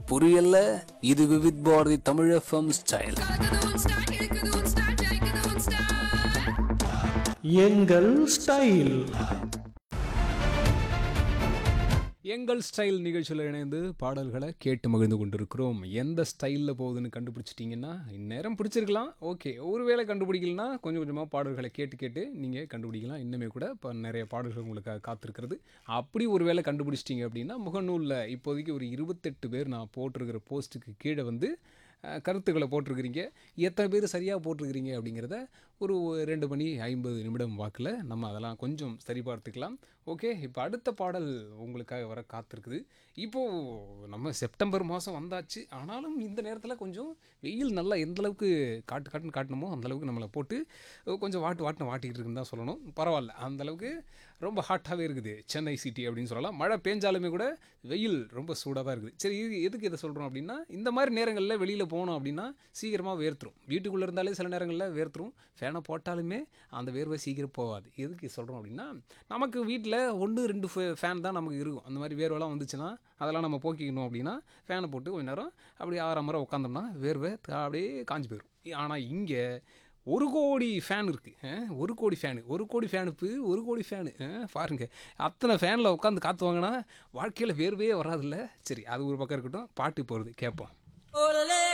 புரியல இது Vividh Bharati Tamil FM style எங்கள் ஸ்டைல் எங்கள் ஸ்டைல் நிகழ்ச்சியில் இணைந்து பாடல்களை கேட்டு மகிழ்ந்து கொண்டிருக்கிறோம் எந்த ஸ்டைலில் போகுதுன்னு கண்டுபிடிச்சிட்டிங்கன்னா இந்நேரம் பிடிச்சிருக்கலாம் ஓகே ஒருவேளை கண்டுபிடிக்கலனா கொஞ்சம் கொஞ்சமாக பாடல்களை கேட்டு கேட்டு நீங்கள் கண்டுபிடிக்கலாம் இன்னுமே கூட இப்போ நிறைய பாடல்கள் உங்களுக்கு காத்திருக்கிறது அப்படி ஒருவேளை கண்டுபிடிச்சிட்டிங்க அப்படின்னா முகநூலில் இப்போதைக்கு ஒரு இருபத்தெட்டு பேர் நான் போட்டிருக்கிற போஸ்ட்டுக்கு கீழே வந்து அஹ், கருத்துக்களை போட்டிருக்கிறீங்க எத்தனை பேர் சரியாக போட்டிருக்கிறீங்க அப்படிங்கிறத ஒரு ரெண்டு மணி ஐம்பது நிமிடம் வாக்கில் நம்ம அதெல்லாம் கொஞ்சம் சரி பார்த்துக்கலாம் ஓகே இப்போ அடுத்த பாடல் உங்களுக்காக வர காத்திருக்குது இப்போது நம்ம செப்டம்பர் மாதம் வந்தாச்சு ஆனாலும் இந்த நேரத்தில் கொஞ்சம் வெயில் நல்லா எந்த அளவுக்கு காட்டு காட்டுன்னு காட்டணுமோ அந்த அளவுக்கு நம்மளை போட்டு கொஞ்சம் வாட்டு வாட்டுன்னு வாட்டிக்கிட்டு இருக்குன்னு தான் சொல்லணும் பரவாயில்ல அந்த அளவுக்கு ரொம்ப ஹாட்டாகவே இருக்குது சென்னை சிட்டி அப்படின்னு சொல்லலாம் மழை பேஞ்சாலுமே கூட வெயில் ரொம்ப சூடாக தான் இருக்குது சரி இது எதுக்கு இதை சொல்கிறோம் அப்படின்னா இந்த மாதிரி நேரங்களில் வெளியில் போனோம் அப்படின்னா சீக்கிரமாக வேர்த்துரும் வீட்டுக்குள்ளே இருந்தாலே சில நேரங்களில் வேர்த்துரும் ஃபேனை போட்டாலுமே அந்த வேர்வை சீக்கிரம் போகாது எதுக்கு சொல்கிறோம் அப்படின்னா நமக்கு வீட்டில் ஒன்று ரெண்டு ஃபேன் தான் நமக்கு இருக்கும் அந்த மாதிரி வேர்வெல்லாம் வந்துச்சுன்னா அதெல்லாம் நம்ம போக்கிக்கணும் அப்படின்னா ஃபேனை போட்டு கொஞ்ச நேரம் அப்படியே ஆறாம் முறை உட்காந்தோம்னா வேர்வை த- அப்படியே காஞ்சி போயிடும் ஆனால் இங்கே ஒரு கோடி ஃபேன் இருக்குது ஒரு கோடி ஃபேனு ஒரு கோடி ஃபேனுக்கு ஒரு கோடி ஃபேனு பாருங்க அத்தனை ஃபேனில் உட்காந்து காற்று வாங்கினா வாழ்க்கையில் வேர்வையே வராதுல்ல சரி அது ஒரு பக்கம் இருக்கட்டும் பாட்டு போகிறது கேட்போம்